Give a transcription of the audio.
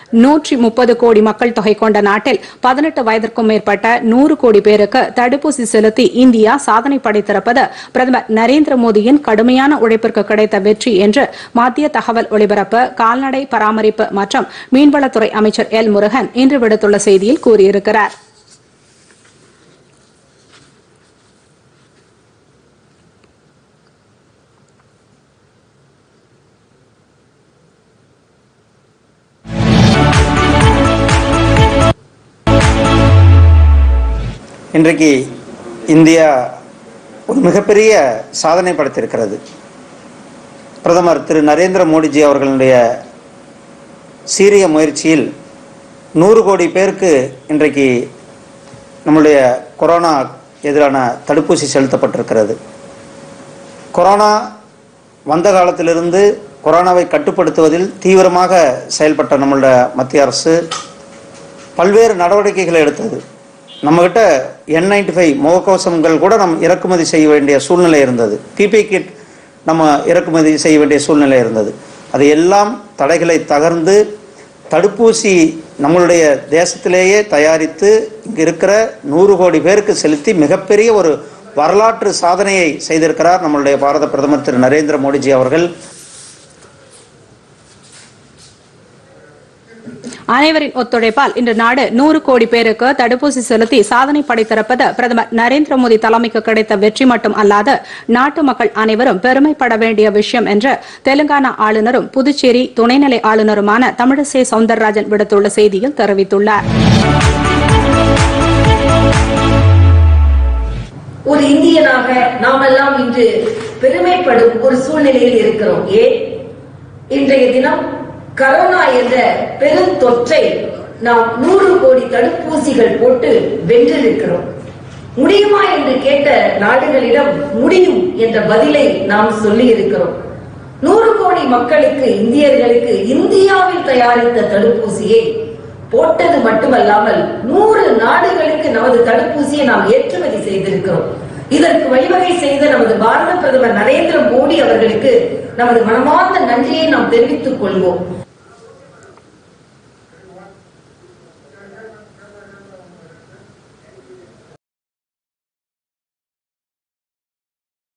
நூற்றி முப்பது கோடி மக்கள் தொகை கொண்ட நாட்டில் பதினெட்டு வயதிற்கும் மேற்பட்ட நூறு கோடி பேருக்கு தடுப்பூசி செலுத்தி இந்தியா சாதனை படைத்திருப்பது பிரதமர் நரேந்திர மோடியின் கடுமையான உழைப்பிற்கு கிடைத்த வெற்றி என்று மத்திய தகவல் ஒலிபரப்பு கால்நடை பராமரிப்பு மற்றும் மீன்வளத்துறை அமைச்சர் எல் முருகன் இன்று விடுத்துள்ள செய்தியில் கூறியிருக்கிறார் இன்றைக்கு இந்தியா ஒரு மிகப்பெரிய சாதனை படைத்திருக்கிறது பிரதமர் திரு நரேந்திர மோடிஜி அவர்களுடைய சீரிய முயற்சியில் நூறு கோடி பேருக்கு இன்றைக்கு நம்முடைய கொரோனா எதிரான தடுப்பூசி செலுத்தப்பட்டிருக்கிறது கொரோனா வந்த காலத்திலிருந்து கொரோனாவை கட்டுப்படுத்துவதில் தீவிரமாக செயல்பட்ட நம்மளுடைய மத்திய அரசு பல்வேறு நடவடிக்கைகளை எடுத்தது நம்மகிட்ட என் நைன்டி ஃபைவ் முகக்கவசங்கள் கூட நம் இறக்குமதி செய்ய வேண்டிய சூழ்நிலை இருந்தது பிபி கிட் நம்ம இறக்குமதி செய்ய வேண்டிய சூழ்நிலை இருந்தது அது எல்லாம் தடைகளை தகர்ந்து தடுப்பூசி நம்மளுடைய தேசத்திலேயே தயாரித்து இங்கு இருக்கிற நூறு கோடி பேருக்கு செலுத்தி மிகப்பெரிய ஒரு வரலாற்று சாதனையை செய்திருக்கிறார் நம்மளுடைய பாரத பிரதமர் திரு நரேந்திர மோடிஜி அவர்கள் அனைவரின் ஒத்துழைப்பால் இன்று நாடு நூறு கோடி பேருக்கு தடுப்பூசி செலுத்தி சாதனை படைத்திருப்பது பிரதமர் நரேந்திர மோடி தலைமைக்கு கிடைத்த வெற்றி மட்டும் அல்லாது நாட்டு மக்கள் அனைவரும் பெருமைப்பட வேண்டிய விஷயம் என்று தெலுங்கானா ஆளுநரும் புதுச்சேரி துணைநிலை ஆளுநருமான தமிழிசை சவுந்தரராஜன் விடுத்துள்ள செய்தியில் தெரிவித்துள்ளார் ஒரு இந்தியனாக நாமெல்லாம் இன்று பெருமைப்படும் ஒரு சூழ்நிலையில் இருக்கிறோம் ஏன் இன்றைய தினம் கரோனா என்ற பெரும் தொற்றை நாம் நூறு கோடி தடுப்பூசிகள் போட்டு வென்றிருக்கிறோம் முடியுமா என்று கேட்ட நாடுகளிடம் முடியும் என்ற பதிலை நாம் சொல்லி இருக்கிறோம் நூறு கோடி மக்களுக்கு இந்தியர்களுக்கு இந்தியாவில் தயாரித்த தடுப்பூசியை போட்டது மட்டுமல்லாமல் நூறு நாடுகளுக்கு நமது தடுப்பூசியை நாம் ஏற்றுமதி செய்திருக்கிறோம் இதற்கு வழிவகை செய்த நமது பாரத பிரதமர் நரேந்திர மோடி அவர்களுக்கு நமது மனமார்ந்த நன்றியை நாம் தெரிவித்துக் கொள்வோம்